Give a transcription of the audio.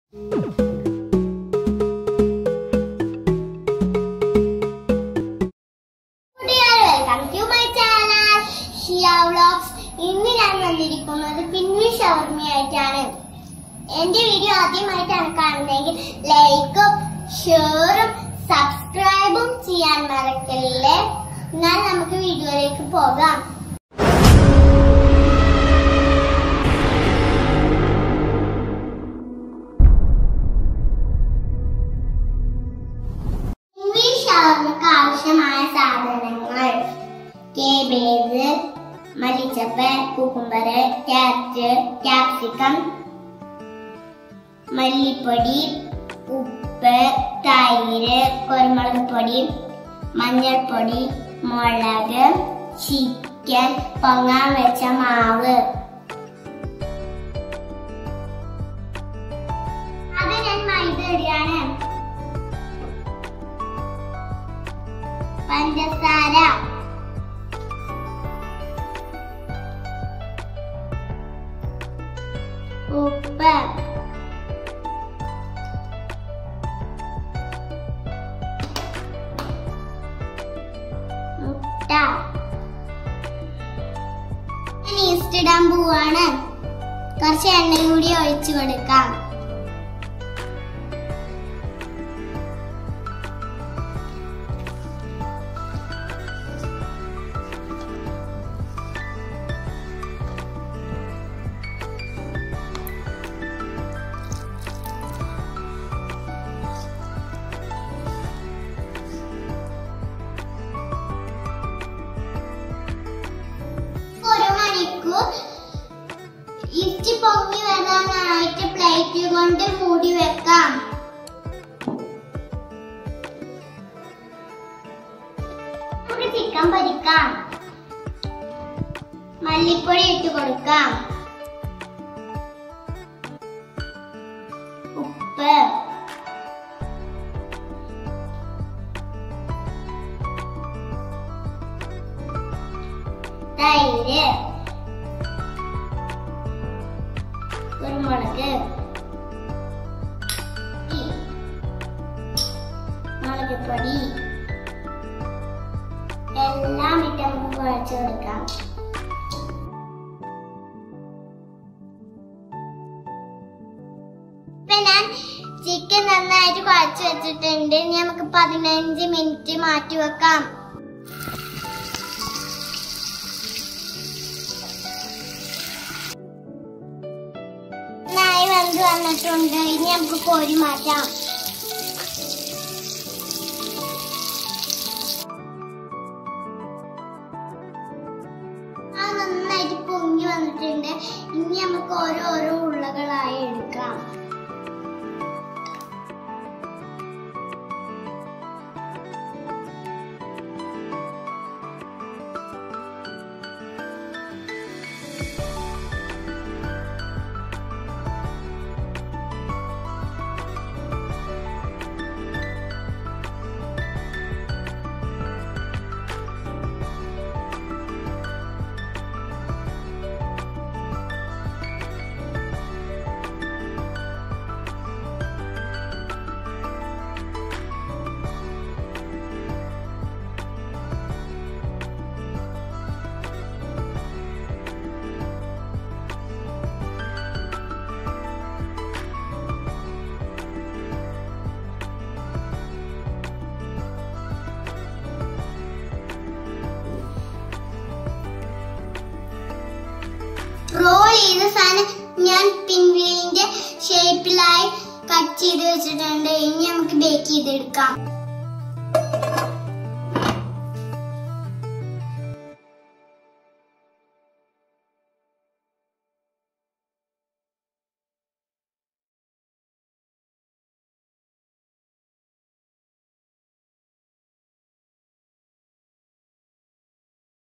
welcome to my channel Shiya vlogs ഇന്ന് ഞാൻ വന്നിരിക്കുന്നത് പിൻവി ഷവർമയായിട്ടാണ് എന്റെ വീഡിയോ ആദ്യമായിട്ടാണ് കാണുന്നതെങ്കിൽ ലൈക്കും ഷെയറും സബ്സ്ക്രൈബും ചെയ്യാൻ മറക്കല്ലേ എന്നാൽ നമുക്ക് വീഡിയോയിലേക്ക് പോകാം ഇംഗ്ലീഷ് ഷവർമക്ക് ആവശ്യമായ സാധനങ്ങൾ കേബേജ് മല്ലിച്ചപ്പ് കുക്കുംബറ് ക്യാരറ്റ് ക്യാപ്സിക്കം മല്ലിപ്പൊടി ഉപ്പ് തൈര് കുരുമുളക് പൊടി മഞ്ഞൾപ്പൊടി മുളക് ചിക്കൻ പൊങ്ങാൻ വെച്ച മാവ് അത് ഞാൻ മൈദ ഇടുകയാണ് പഞ്ചസാര ഉപ്പ് മുട്ട ഞാൻ ഈസ്റ്റ് ഇടാൻ പോവാണ് കുറച്ച് എണ്ണ കൂടി ഒഴിച്ചു കൊടുക്കാം ഒരു മണിക്കൂർ ഇറ്റി പൊങ്ങി വരാനായിട്ട് പ്ലേറ്റ് കൊണ്ട് മൂടി വെക്കാം നമുക്ക് ചിക്കൻ പൊരിക്കാം മല്ലിപ്പൊടി ഇട്ട് കൊടുക്കാം ഉപ്പ് തൈര് കുരുമുളക് മുളക് പൊടി എല്ലാം ഇട്ട് നമുക്ക് കുഴച്ചു കൊടുക്കാം ഇപ്പൊ ഞാൻ ചിക്കൻ നന്നായിട്ട് കുഴച്ചു വെച്ചിട്ടുണ്ട് ഇനി നമുക്ക് പതിനഞ്ച് മിനിറ്റ് മാറ്റി വെക്കാം നന്നായി വെന്ത് വന്നിട്ടുണ്ട് ഇനി നമുക്ക് കോരി മാറ്റാം ആ നന്നായിട്ട് പൊങ്ങി വന്നിട്ടുണ്ട് ഇനി നമുക്ക് ഓരോരോ ഉള്ളകളായി എടുക്കാം റോൾ ചെയ്ത സാധനം ഞാൻ പിൻവീലിന്റെ ഷേപ്പിലായി കട്ട് ചെയ്ത് വെച്ചിട്ടുണ്ട് ഇനി നമുക്ക് ബേക്ക് ചെയ്തെടുക്കാം